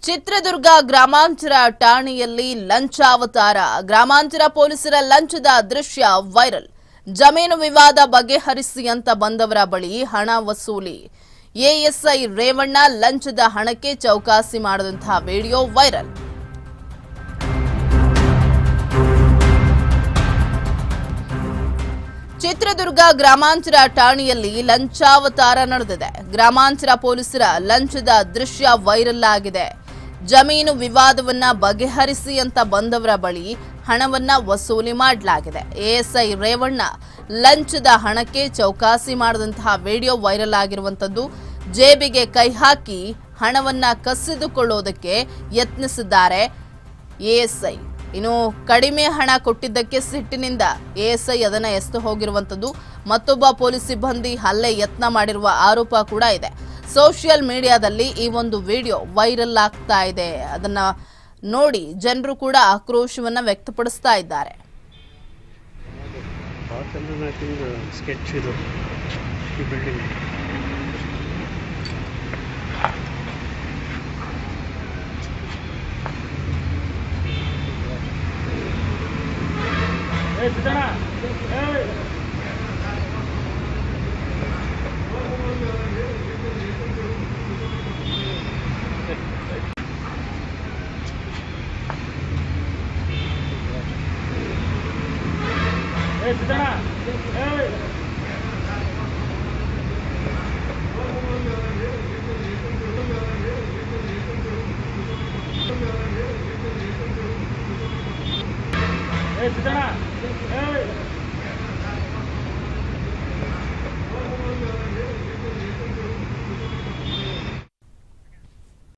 ಚಿತ್ರದುರ್ಗ ಗ್ರಾಮಾಂತರ ಠಾಣೆಯಲ್ಲಿ ಲಂಚಾವತಾರ ಗ್ರಾಮಾಂತರ ಪೊಲೀಸರ ಲಂಚದ ದೃಶ್ಯ ವೈರಲ್ ಜಮೀನು ವಿವಾದ ಬಗೆಹರಿಸಿ ಅಂತ ಬಂದವರ ಬಳಿ ಹಣ ವಸೂಲಿ ಎಎಸ್ಐ ರೇವಣ್ಣ ಲಂಚದ ಹಣಕ್ಕೆ ಚೌಕಾಸಿ ಮಾಡಿದಂತಹ ವಿಡಿಯೋ ವೈರಲ್ ಚಿತ್ರದುರ್ಗ ಗ್ರಾಮಾಂತರ ಠಾಣೆಯಲ್ಲಿ ಲಂಚಾವತಾರ ನಡೆದಿದೆ ಗ್ರಾಮಾಂತರ ಪೊಲೀಸರ ಲಂಚದ ದೃಶ್ಯ ವೈರಲ್ ಆಗಿದೆ ಜಮೀನು ವಿವಾದವನ್ನ ಬಗೆಹರಿಸಿ ಅಂತ ಬಂದವರ ಬಳಿ ಹಣವನ್ನ ವಸೂಲಿ ಮಾಡಲಾಗಿದೆ ಎಎಸ್ಐ ರೇವಣ್ಣ ಲಂಚದ ಹಣಕ್ಕೆ ಚೌಕಾಸಿ ಮಾಡಿದಂತಹ ವಿಡಿಯೋ ವೈರಲ್ ಆಗಿರುವಂತದ್ದು ಜೇಬಿಗೆ ಕೈ ಹಾಕಿ ಹಣವನ್ನ ಕಸಿದುಕೊಳ್ಳೋದಕ್ಕೆ ಯತ್ನಿಸಿದ್ದಾರೆ ಎಎಸ್ಐ ಇನ್ನು ಕಡಿಮೆ ಹಣ ಕೊಟ್ಟಿದ್ದಕ್ಕೆ ಸಿಟ್ಟಿನಿಂದ ಎಎಸ್ಐ ಅದನ್ನ ಎಸ್ತು ಹೋಗಿರುವಂತದ್ದು ಮತ್ತೊಬ್ಬ ಪೊಲೀಸ್ ಸಿಬ್ಬಂದಿ ಹಲ್ಲೆ ಯತ್ನ ಮಾಡಿರುವ ಆರೋಪ ಕೂಡ ಇದೆ ಸೋಷಿಯಲ್ ಮೀಡಿಯಾದಲ್ಲಿ ಈ ಒಂದು ವಿಡಿಯೋ ವೈರಲ್ ಆಗ್ತಾ ಇದೆ ಅದನ್ನ ನೋಡಿ ಜನರು ಕೂಡ ಆಕ್ರೋಶವನ್ನ ವ್ಯಕ್ತಪಡಿಸ್ತಾ ಇದ್ದಾರೆ ಚಂದ್ರನಾಥಿಂದ ಸ್ಕೆಚ್ ಇದು ಈ ಬಿಲ್ಡಿಂಗ್